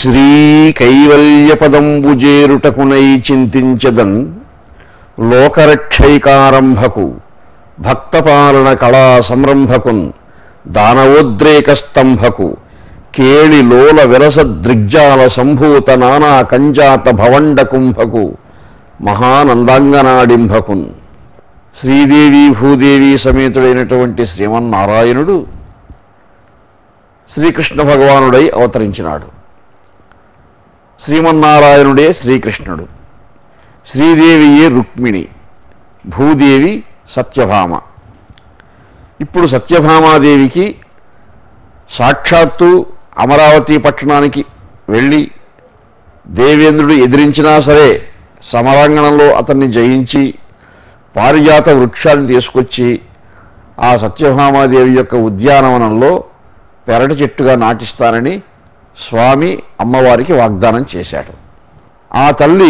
శ్రీ కైవల్యపదంబు చేరుటకునై చింతించదన్ లోకరక్షైకారంభకు భక్తపాలన కళా సంరంభకున్ దానవోద్రేక స్తంభకు కేళి లోల విరస దృగ్జాల సంభూత నానా కంజాత భవండ కుంభకు మహానందాంగనాడింభకున్ శ్రీదేవి భూదేవి సమేతుడైనటువంటి శ్రీమన్నారాయణుడు శ్రీకృష్ణ భగవానుడై అవతరించినాడు శ్రీమన్నారాయణుడే శ్రీకృష్ణుడు శ్రీదేవియే రుక్మిణి భూదేవి సత్యభామ ఇప్పుడు సత్యభామాదేవికి సాక్షాత్తు అమరావతి పట్టణానికి వెళ్ళి దేవేంద్రుడు ఎదిరించినా సరే సమరాంగణంలో అతన్ని జయించి పారిజాత వృక్షాన్ని తీసుకొచ్చి ఆ సత్యభామాదేవి యొక్క ఉద్యానవనంలో పెరటి చెట్టుగా నాటిస్తానని స్వామి అమ్మవారికి వాగ్దానం చేశాడు ఆ తల్లి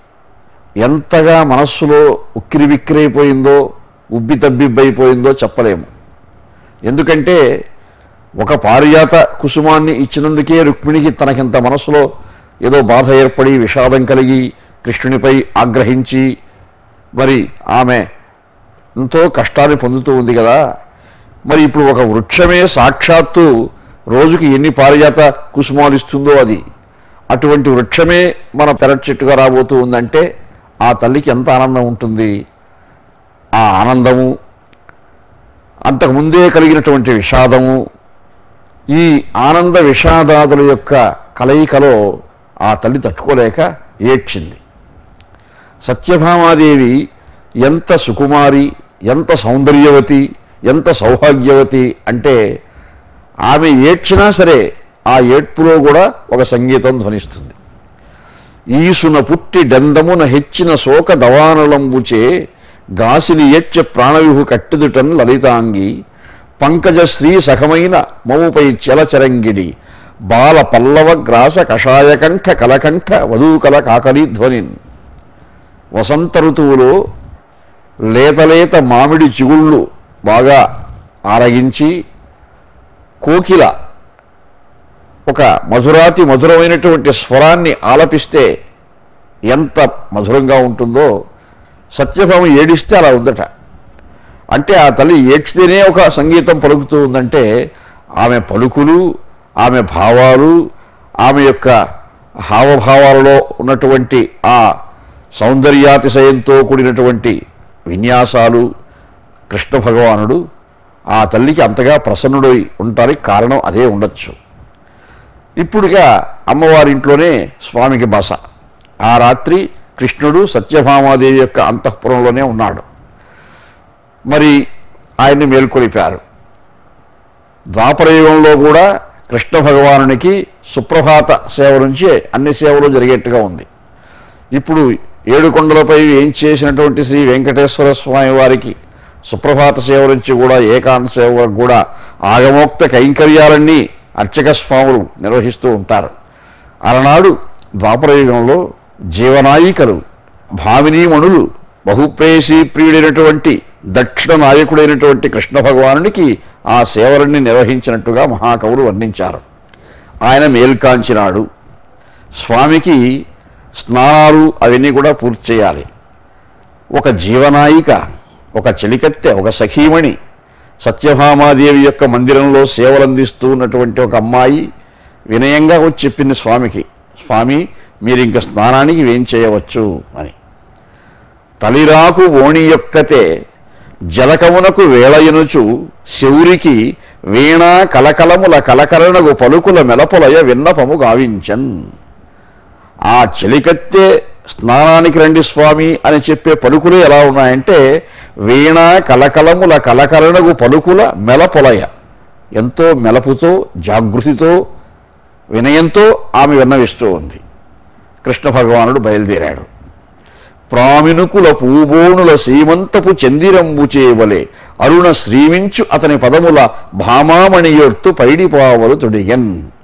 ఎంతగా మనస్సులో ఉక్కిరి బిక్కిరైపోయిందో ఉబ్బి తబ్బిబ్బైపోయిందో చెప్పలేము ఎందుకంటే ఒక పారిజాత కుసుమాన్ని ఇచ్చినందుకే రుక్మిణికి తనకింత మనస్సులో ఏదో బాధ ఏర్పడి విషాదం కలిగి కృష్ణునిపై ఆగ్రహించి మరి ఆమె ఎంతో కష్టాన్ని పొందుతూ ఉంది కదా మరి ఇప్పుడు ఒక వృక్షమే సాక్షాత్తు రోజుకి ఎన్ని పారిజాత కుసుమాలు ఇస్తుందో అది అటువంటి వృక్షమే మన పెరట్ చెట్టుగా రాబోతూ ఉందంటే ఆ తల్లికి ఎంత ఆనందం ఉంటుంది ఆ ఆనందము అంతకుముందే కలిగినటువంటి విషాదము ఈ ఆనంద విషాదాదుల యొక్క కలయికలో ఆ తల్లి తట్టుకోలేక ఏడ్చింది సత్యభామాదేవి ఎంత సుకుమారి ఎంత సౌందర్యవతి ఎంత సౌభాగ్యవతి అంటే ఆమె ఏడ్చినా సరే ఆ ఏడ్పులో కూడా ఒక సంగీతం ధ్వనిస్తుంది ఈసున పుట్టి డెందమున హెచ్చిన శోక దవానలంబుచే గాసిని ఏడ్చ ప్రాణవిహు కట్టుదుటన్ లలితాంగి పంకజ శ్రీ సఖమైన మముపై చలచరంగిడి బాల పల్లవ గ్రాస కషాయకంఠ కలకంఠ వధూకల కాకలి ధ్వనిన్ వసంత ఋతువులో లేతలేత మామిడి చిగుళ్ళు బాగా ఆరగించి కోకిల ఒక మధురాతి మధురమైనటువంటి స్వరాన్ని ఆలపిస్తే ఎంత మధురంగా ఉంటుందో సత్యభామ ఏడిస్తే అలా ఉందట అంటే ఆ తల్లి ఏడ్చితేనే ఒక సంగీతం పలుకుతూ ఉందంటే ఆమె పలుకులు ఆమె భావాలు ఆమె యొక్క హావభావాలలో ఉన్నటువంటి ఆ సౌందర్యాతిశయంతో కూడినటువంటి విన్యాసాలు కృష్ణ భగవానుడు ఆ తల్లికి అంతగా ప్రసన్నుడై ఉండటానికి కారణం అదే ఉండొచ్చు ఇప్పుడుగా అమ్మవారింట్లోనే స్వామికి బస ఆ రాత్రి కృష్ణుడు సత్యభామాదేవి యొక్క అంతఃపురంలోనే ఉన్నాడు మరి ఆయన్ని మేల్కొలిపారు ద్వాపరయుగంలో కూడా కృష్ణ భగవానునికి సుప్రభాత సేవ నుంచి అన్ని సేవలు జరిగేట్టుగా ఉంది ఇప్పుడు ఏడుకొండలపై ఏం చేసినటువంటి శ్రీ వెంకటేశ్వర స్వామి వారికి సుప్రభాత సేవ నుంచి కూడా ఏకాంత సేవ వరకు కూడా ఆగమోక్త కైంకర్యాలన్నీ అర్చక స్వాములు నిర్వహిస్తూ ఉంటారు అలనాడు ద్వాపరయుగంలో జీవనాయికలు భామినీమణులు బహుప్రేయసీ ప్రియుడైనటువంటి దక్షిణ నాయకుడైనటువంటి కృష్ణ భగవానునికి ఆ సేవలన్నీ నిర్వహించినట్టుగా మహాకవులు వర్ణించారు ఆయన మేల్కాంచినాడు స్వామికి స్నానాలు అవన్నీ కూడా పూర్తి చేయాలి ఒక జీవనాయిక ఒక చెలికత్తె ఒక సఖీమణి సత్యభామాదేవి యొక్క మందిరంలో సేవలు అందిస్తూ ఉన్నటువంటి ఒక అమ్మాయి వినయంగా వచ్చి చెప్పింది స్వామికి స్వామి మీరు ఇంక స్నానానికి వేం చేయవచ్చు అని తలిరాకు ఓణి యొక్కతే జలకమునకు వేళయనుచు శౌరికి వీణ కలకలముల కలకరణగు పలుకుల మెలపులయ విన్నపము గావించన్ ఆ చెలికత్తె స్నానానికి రండి స్వామి అని చెప్పే పలుకులు ఎలా ఉన్నాయంటే వీణ కలకలముల కలకరణగు పలుకుల మెలపొలయ ఎంతో మెలపుతో జాగృతితో వినయంతో ఆమె విన్నవిస్తూ ఉంది కృష్ణ భగవానుడు బయలుదేరాడు ప్రామినుకుల పూబోనుల సీమంతపు చందిరంబు చేయవలే అరుణ శ్రీమించు అతని పదముల భామామణియొర్తు పైడిపావలు తొడిగన్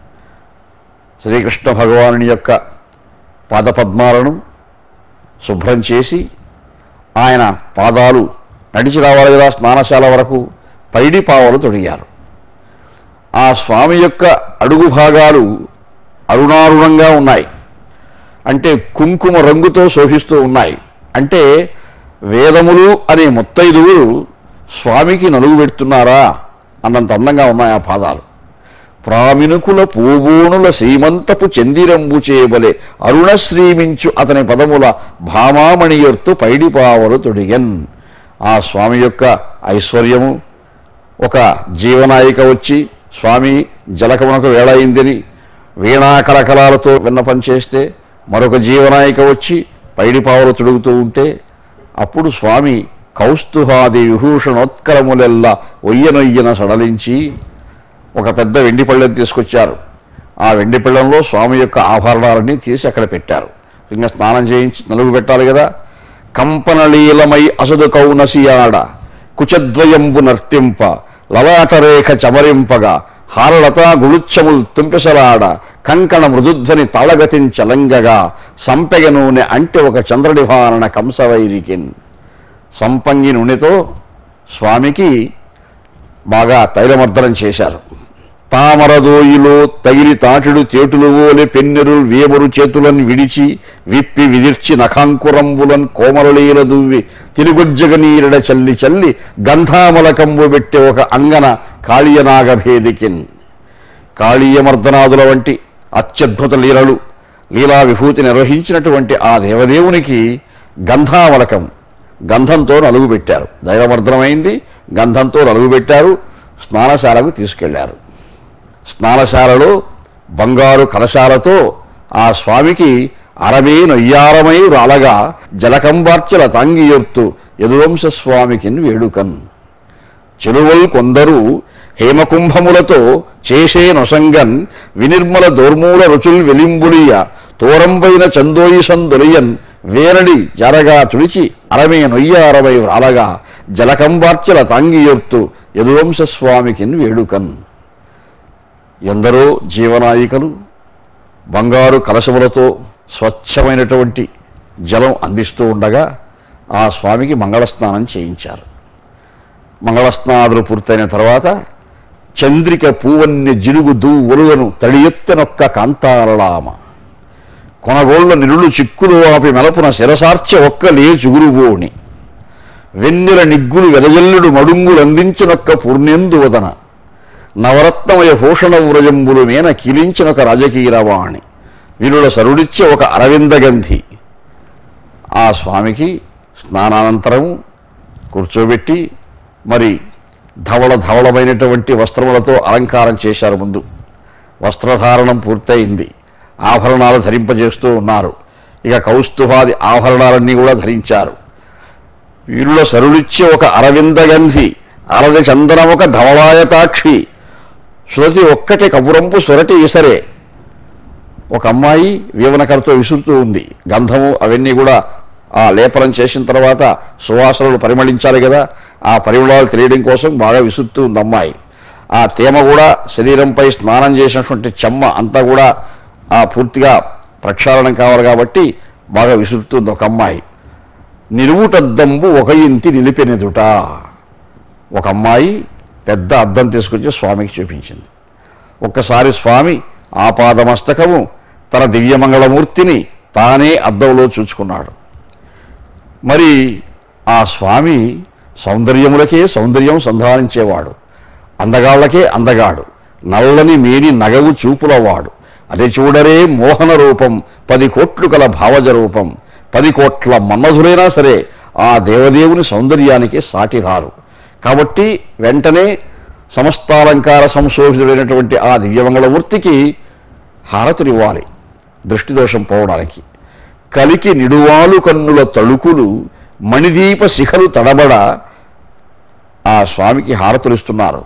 శ్రీకృష్ణ భగవానుని యొక్క పాదపద్మాలను శుభ్రం చేసి ఆయన పాదాలు నడిచి రావాలి కదా స్నానశాల వరకు పైడి పావలు తొడిగారు ఆ స్వామి యొక్క అడుగు భాగాలు అరుణారుణంగా ఉన్నాయి అంటే కుంకుమ రంగుతో శోభిస్తూ ఉన్నాయి అంటే వేదములు అనే ముత్తైదువులు స్వామికి నలుగు పెడుతున్నారా అన్నంత అందంగా ఉన్నాయి ఆ పాదాలు ప్రామినుకుల పూబూణుల శ్రీమంతపు చందిరంబు చేయబలే అరుణ శ్రీమించు అతని పదముల భామామణియొర్తు పైడిపావలు తొడిగన్ ఆ స్వామి యొక్క ఐశ్వర్యము ఒక జీవనాయిక వచ్చి స్వామి జలకమునకు వేళ అయిందని వీణా కలకలాలతో విన్నపం చేస్తే మరొక జీవనాయిక వచ్చి పైడిపావులు తొడుగుతూ ఉంటే అప్పుడు స్వామి కౌస్తుభాది విభూషణోత్కరములెల్లా ఒయ్యనొయ్యన సడలించి ఒక పెద్ద వెండి పళ్ళెం తీసుకొచ్చారు ఆ వెండి పళ్ళెంలో స్వామి యొక్క ఆభరణాలన్నీ తీసి అక్కడ పెట్టారు ఇంకా స్నానం చేయించి నలుగు పెట్టాలి కదా కంపనలీలమై అసదు కౌనసియాడ కుచద్వయంబు నర్తింప లలాటరేఖ చమరింపగా హారలతా గుళుచ్చముల్ తుంపెసలాడ కంకణ మృదుధ్వని తాళగతించలంగగా సంపెగ నూనె అంటే ఒక చంద్రనిభారణ కంసవైరికిన్ సంపంగి నూనెతో స్వామికి బాగా తైలమర్దనం చేశారు తామరదోయిలో తగిలి తాటిడు తేటులు ఓలె పెన్నెరుల్ వేమరు చేతులను విడిచి విప్పి విదిర్చి నఖాంకురంబులన్ కోమలలీల దువ్వి తిరుగుజ్జగ నీరడ చల్లి చల్లి గంధామలకంబు పెట్టే ఒక అంగన కాళీయనాగభేదికిన్ కాళీయమర్దనాదుల వంటి అత్యద్భుత లీలలు లీలా విభూతి నిర్వహించినటువంటి ఆ దేవదేవునికి గంధామలకం గంధంతో నలుగు పెట్టారు దైవమర్దనమైంది గంధంతో నలుగు పెట్టారు స్నానశాలకు తీసుకెళ్లారు స్నానశాలలో బంగారు కలశాలతో ఆ స్వామికి అరమే నొయ్యారమై రాలగా జలకంబార్చల తాంగియొత్తు యదువంశ స్వామికిన్ వేడుకన్ చెలువల్ కొందరు హేమకుంభములతో చేసే నొసంగన్ వినిర్మల దోర్మూల రుచుల్ వెలింబులియ తోరంబైన చందోయి సందొలియన్ వేరడి జరగా తుడిచి అరమే నొయ్యారమై వ్రాలగా జలకంబార్చల తాంగియొత్తు యదువంశ స్వామికిన్ వేడుకన్ ఎందరో జీవనాయికలు బంగారు కలశములతో స్వచ్ఛమైనటువంటి జలం అందిస్తూ ఉండగా ఆ స్వామికి మంగళస్నానం చేయించారు మంగళస్నాదులు పూర్తయిన తర్వాత చంద్రిక పూవన్య జిలుగు దూ ఒలువను తడియెత్తనొక్క కాంతారలామ కొనగోళ్ల నిరులు చిక్కులు ఆపి మెలపున శిరసార్చ ఒక్క లేచుగురుగోణి వెన్నెల నిగ్గులు వెదజల్లుడు మడుంగులు అందించినొక్క పూర్ణేందు వదన నవరత్నమయ భూషణ వ్రజంబులు మేన కిలించినొక రాజకీయవాణి వీరుల సరుడిచ్చే ఒక అరవిందగంధి ఆ స్వామికి స్నానానంతరము కూర్చోబెట్టి మరి ధవళ ధవళమైనటువంటి వస్త్రములతో అలంకారం చేశారు ముందు వస్త్రధారణం పూర్తయింది ఆభరణాలు ధరింపజేస్తూ ఉన్నారు ఇక కౌస్తుభాది ఆభరణాలన్నీ కూడా ధరించారు వీరుల సరుడిచ్చే ఒక అరవిందగంధి అరది చందనం ఒక ధవళాయతాక్షి శృతి ఒక్కటి కపురంపు స్వరటి ఈసరే ఒక అమ్మాయి వీవనకరతో విసురుతూ ఉంది గంధము అవన్నీ కూడా ఆ లేపనం చేసిన తర్వాత సువాసనలు పరిమళించాలి కదా ఆ పరిమళాలు తెలియడం కోసం బాగా విసురుతూ ఉంది అమ్మాయి ఆ తేమ కూడా శరీరంపై స్నానం చేసినటువంటి చెమ్మ అంతా కూడా ఆ పూర్తిగా ప్రక్షాళనం కావాలి కాబట్టి బాగా విసురుతుంది ఒక అమ్మాయి నిలువుటద్దంబు ఒక ఇంటి నిలిపెనెదుట ఒక అమ్మాయి పెద్ద అద్దం తీసుకొచ్చి స్వామికి చూపించింది ఒక్కసారి స్వామి ఆపాదమస్తకము తన దివ్యమంగళమూర్తిని తానే అద్దంలో చూచుకున్నాడు మరి ఆ స్వామి సౌందర్యములకే సౌందర్యం సంధానించేవాడు అందగాళ్లకే అందగాడు నల్లని మేని నగవు చూపులవాడు అది చూడరే మోహన రూపం పది కోట్లు కల భావజ రూపం పది కోట్ల మన్మధులైనా సరే ఆ దేవదేవుని సౌందర్యానికి సాటి రారు కాబట్టి వెంటనే సమస్తాలంకార సంశోభితుడైనటువంటి ఆ దివ్యమంగళమూర్తికి హారతునివ్వాలి దృష్టిదోషం పోవడానికి కలికి నిడువాలు కన్నుల తళుకులు మణిదీప శిఖలు తడబడ ఆ స్వామికి హారతులిస్తున్నారు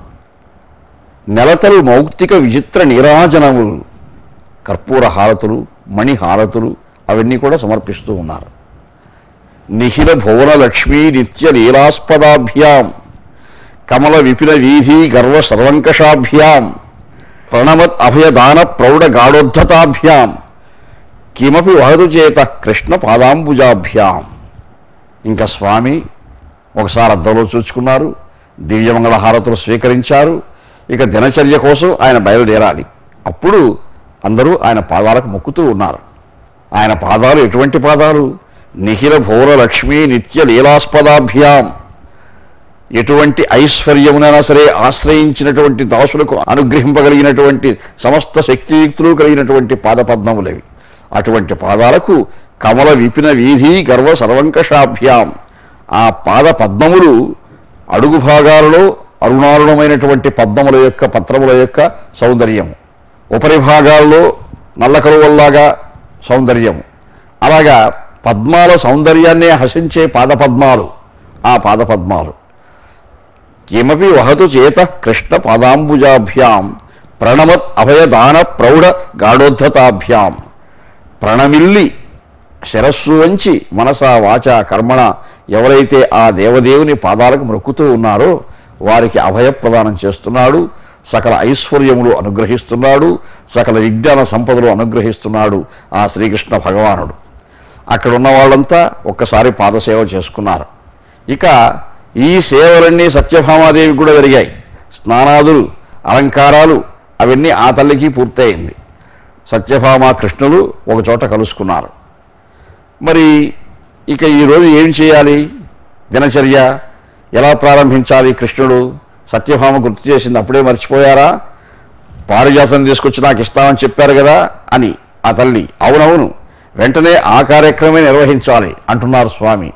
నెలతలు మౌక్తిక విచిత్ర నీరాజనములు కర్పూర హారతులు మణి హారతులు అవన్నీ కూడా సమర్పిస్తూ ఉన్నారు నిఖిల భువన లక్ష్మీ నిత్య లీలాస్పదాభ్యాం కమల విపిన వీధి గర్వ సర్వంకషాభ్యాం ప్రణవత్ అభయదాన ప్రౌఢ గాఢోద్ధతాభ్యాం కిమపి వహదు చేత కృష్ణ పాదాంబుజాభ్యాం ఇంకా స్వామి ఒకసారి అద్దంలో చూసుకున్నారు దివ్యమంగళ హారతులు స్వీకరించారు ఇక దినచర్య కోసం ఆయన బయలుదేరాలి అప్పుడు అందరూ ఆయన పాదాలకు మొక్కుతూ ఉన్నారు ఆయన పాదాలు ఎటువంటి పాదాలు నిఖిల భౌర లక్ష్మీ నిత్య లీలాస్పదాభ్యాం ఎటువంటి ఐశ్వర్యమునైనా సరే ఆశ్రయించినటువంటి దాసులకు అనుగ్రహింపగలిగినటువంటి సమస్త శక్తియుక్తులు కలిగినటువంటి పాదపద్మములవి అటువంటి పాదాలకు కమల విపిన వీధి గర్వ సర్వంకషాభ్యాం ఆ పాద పద్మములు అడుగు భాగాలలో అరుణారుణమైనటువంటి పద్మముల యొక్క పత్రముల యొక్క సౌందర్యము ఉపరి భాగాల్లో నల్లకరువల్లాగా సౌందర్యము అలాగా పద్మాల సౌందర్యాన్నే హసించే పాదపద్మాలు ఆ పాదపద్మాలు కిమపి వహతు చేత కృష్ణ పాదాంబుజాభ్యాం ప్రణమత్ అభయదాన ప్రౌఢ గాఢోద్ధతాభ్యాం ప్రణమిల్లి శిరస్సు వంచి మనస వాచ కర్మణ ఎవరైతే ఆ దేవదేవుని పాదాలకు మొక్కుతూ ఉన్నారో వారికి అభయ ప్రదానం చేస్తున్నాడు సకల ఐశ్వర్యములు అనుగ్రహిస్తున్నాడు సకల విజ్ఞాన సంపదలు అనుగ్రహిస్తున్నాడు ఆ శ్రీకృష్ణ భగవానుడు అక్కడ ఉన్న వాళ్ళంతా ఒక్కసారి పాదసేవ చేసుకున్నారు ఇక ఈ సేవలన్నీ సత్యభామాదేవి కూడా జరిగాయి స్నానాదులు అలంకారాలు అవన్నీ ఆ తల్లికి పూర్తయింది సత్యభామ కృష్ణులు ఒక చోట కలుసుకున్నారు మరి ఇక ఈరోజు ఏం చేయాలి దినచర్య ఎలా ప్రారంభించాలి కృష్ణుడు సత్యభామ గుర్తు చేసింది అప్పుడే మర్చిపోయారా పారిజాతం తీసుకొచ్చి నాకు ఇస్తామని చెప్పారు కదా అని ఆ తల్లి అవునవును వెంటనే ఆ కార్యక్రమే నిర్వహించాలి అంటున్నారు స్వామి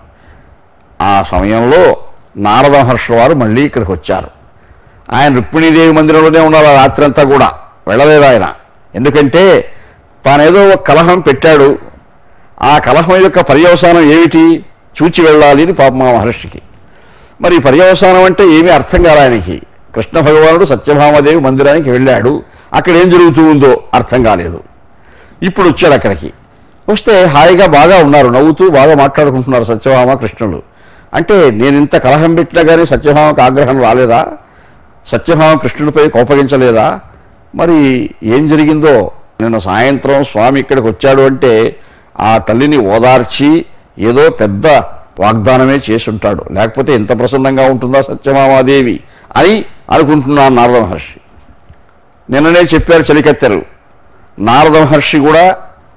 ఆ సమయంలో నారద మహర్షుల వారు మళ్ళీ ఇక్కడికి వచ్చారు ఆయన రుక్మిణీదేవి మందిరంలోనే ఉన్నారు ఆ రాత్రి అంతా కూడా వెళ్ళలేదు ఆయన ఎందుకంటే తానేదో ఒక కలహం పెట్టాడు ఆ కలహం యొక్క పర్యవసానం ఏమిటి చూచి వెళ్ళాలి అని పాప మా మహర్షికి మరి పర్యవసానం అంటే ఏమీ అర్థం కాదు ఆయనకి కృష్ణ భగవానుడు సత్యభామదేవి మందిరానికి వెళ్ళాడు అక్కడ ఏం జరుగుతూ ఉందో అర్థం కాలేదు ఇప్పుడు వచ్చాడు అక్కడికి వస్తే హాయిగా బాగా ఉన్నారు నవ్వుతూ బాగా మాట్లాడుకుంటున్నారు సత్యభామ కృష్ణుడు అంటే నేను ఇంత కలహం పెట్టినా కానీ సత్యభామకు ఆగ్రహం రాలేదా సత్యభామ కృష్ణుడిపై కోపగించలేదా మరి ఏం జరిగిందో నిన్న సాయంత్రం స్వామి ఇక్కడికి వచ్చాడు అంటే ఆ తల్లిని ఓదార్చి ఏదో పెద్ద వాగ్దానమే చేసి ఉంటాడు లేకపోతే ఎంత ప్రసన్నంగా ఉంటుందా సత్యభామాదేవి అని అనుకుంటున్నాను నారద మహర్షి నిన్ననే చెప్పారు చలికెత్తరు నారద మహర్షి కూడా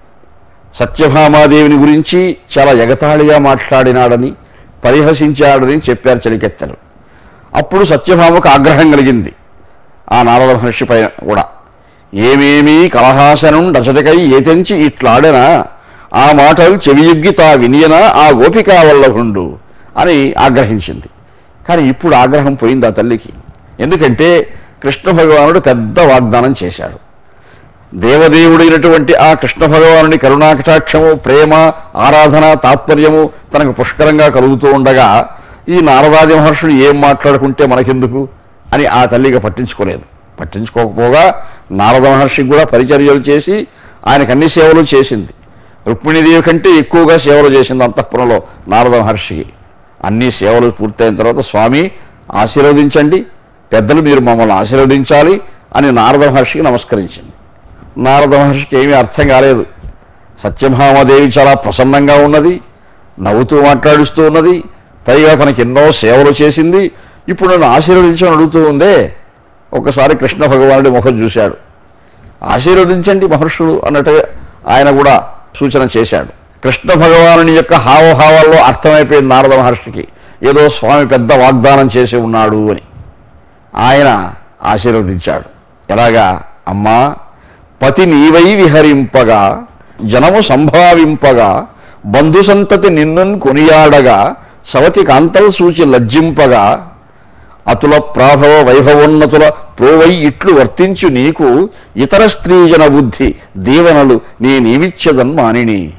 సత్యభామాదేవిని గురించి చాలా ఎగతాళిగా మాట్లాడినాడని పరిహసించాడని చెప్పారు చలికెత్తరు అప్పుడు సత్యభామకు ఆగ్రహం కలిగింది ఆ నారద మహర్షి పైన కూడా ఏమేమీ కలహాసనం రచటకై ఏతెంచి ఇట్లాడనా ఆ మాటలు చెవియుగ్గి తా వినియనా ఆ గోపికా వల్లభుండు అని ఆగ్రహించింది కానీ ఇప్పుడు ఆగ్రహం పోయింది ఆ తల్లికి ఎందుకంటే కృష్ణ భగవానుడు పెద్ద వాగ్దానం చేశాడు దేవదేవుడైనటువంటి ఆ కృష్ణ భగవానుని కరుణాకటాక్షము ప్రేమ ఆరాధన తాత్పర్యము తనకు పుష్కలంగా కలుగుతూ ఉండగా ఈ నారదాది మహర్షులు ఏం మాట్లాడుకుంటే మనకెందుకు అని ఆ తల్లిగా పట్టించుకోలేదు పట్టించుకోకపోగా నారద మహర్షికి కూడా పరిచర్యలు చేసి ఆయనకు అన్ని సేవలు చేసింది రుక్మిణీదేవి కంటే ఎక్కువగా సేవలు చేసింది అంతఃపురంలో నారద మహర్షికి అన్ని సేవలు పూర్తయిన తర్వాత స్వామి ఆశీర్వదించండి పెద్దలు మీరు మమ్మల్ని ఆశీర్వదించాలి అని నారద మహర్షికి నమస్కరించింది నారద మహర్షికి ఏమీ అర్థం కాలేదు సత్యభామదేవి చాలా ప్రసన్నంగా ఉన్నది నవ్వుతూ మాట్లాడుస్తూ ఉన్నది పైగా తనకి ఎన్నో సేవలు చేసింది ఇప్పుడు నన్ను ఆశీర్వదించమని అడుగుతూ ఉందే ఒకసారి కృష్ణ భగవానుడి ముఖం చూశాడు ఆశీర్వదించండి మహర్షులు అన్నట్టుగా ఆయన కూడా సూచన చేశాడు కృష్ణ భగవానుని యొక్క హావభావాల్లో అర్థమైపోయింది నారద మహర్షికి ఏదో స్వామి పెద్ద వాగ్దానం చేసి ఉన్నాడు అని ఆయన ఆశీర్వదించాడు ఎలాగా అమ్మా పతి నీవై విహరింపగా జనము సంభావింపగా బంధు సంతతి నిన్నున్ కొనియాడగా సవతి కాంతలు సూచి లజ్జింపగా అతుల ప్రాభవ వైభవోన్నతుల ప్రోవై ఇట్లు వర్తించు నీకు ఇతర స్త్రీజన బుద్ధి దీవెనలు నేనీవిచ్చదన్ మానిని